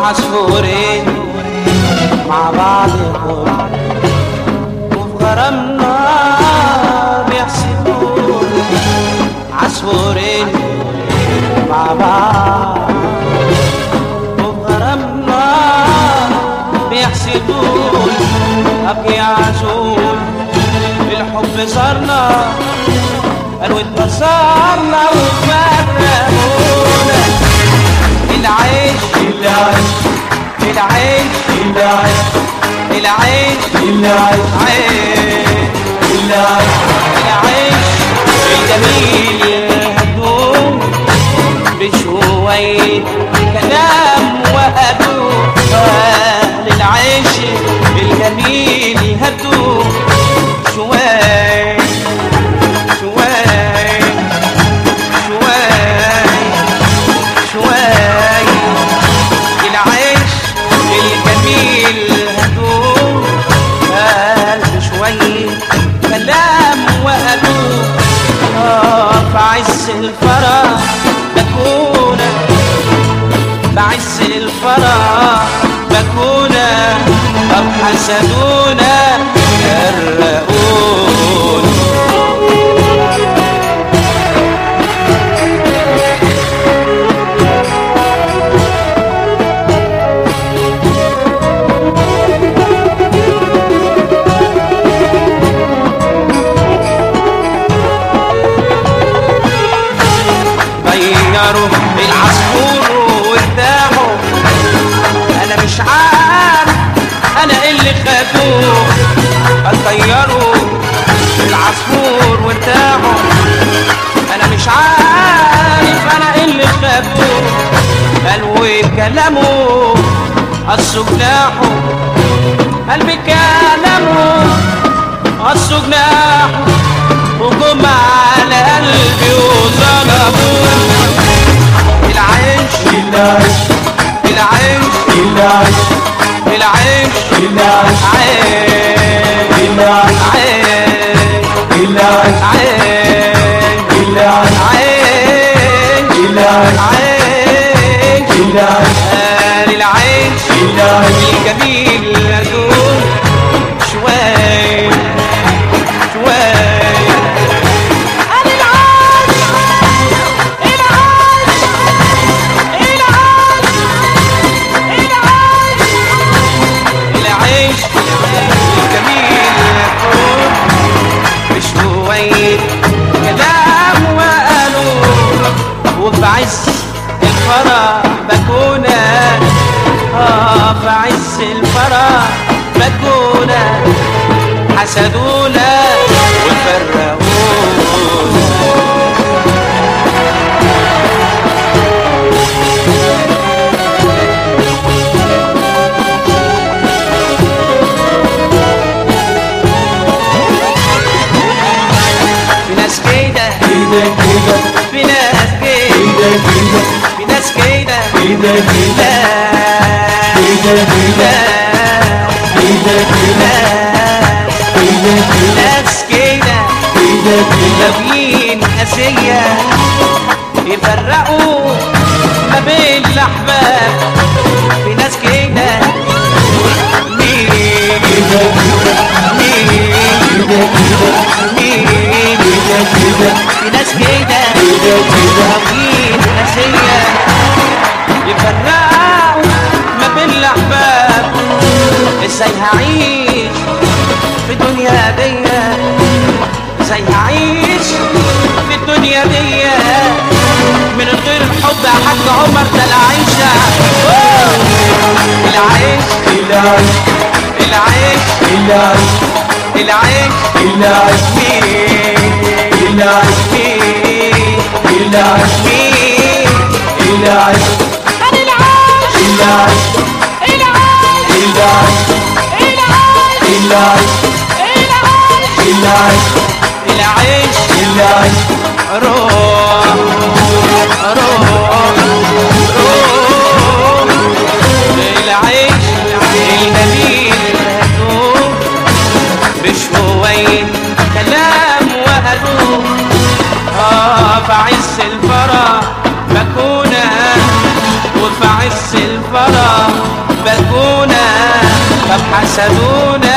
عصفورين مع بعض يقول وفي غرامنا بيحسدون عصفورين مع بعض وفي غرامنا بيحسدون أبكي عزول الحب صارنا قالوا اتبصرنا وفرقونا العيش العيش العيش العيش العيش العيش عيش العيش العيش الجميل هدوم بشوية كلام وأدوم للعيش الجميل هدوم شوية شوية شوية شوية العيش الجميل هدوم قلب شوية كلام وقالوا آه في عز الفرح بكون بعز الفرح بكون طب حسدونا فرقونا غيروا العصفور وارتاحوا انا مش عارف انا إيه اللي خدوه قال غيروا العصفور وارتاحوا انا مش عارف انا إيه اللي خدوه قالوا كلامه قصوا جناحه قلبي كلامه قصوا جناحه وجم على قلبي وظلموه العيش العيش العيش العيش العيش العيش عيش العيش عيش العيش عيش العيش عيش العيش عيش العيش قال العيش العيش الجميل لدول شوي شوي قال العيش العيش العيش العيش العيش الجميل لدول بشوية كلام وقالوا وفي عز الفرح بكونا اه في عز الفرح بكونا حسدونا وفرقونا في ناس كده كده كده في ناس كده كده كده في ناس كده كده كده لا كده كده لا كده كده كده كده ناس كده كده كده ناويين أذية يفرقوا ما بين الأحباب في ناس كده مين كده كده مين كده كده مين كده كده في ناس كده كده كده ناويين أذية يفرقوا ما بين الأحباب ازاي هعيش في الدنيا دي ازاي هعيش في الدنيا دي من غير الحب يا حاج عمر ده العيشة أوه. العيش العيش العيش العيش العيش العيش مين العيش مين العيش مين العيش العيش العيش العيش العيش العيش العيش العيش العيش روح روح روح العيش الجميل هدوء بشوية كلام وهدوء اه في عز الفرح بكونها وفي عز الفرح حبكونا طب حسدونا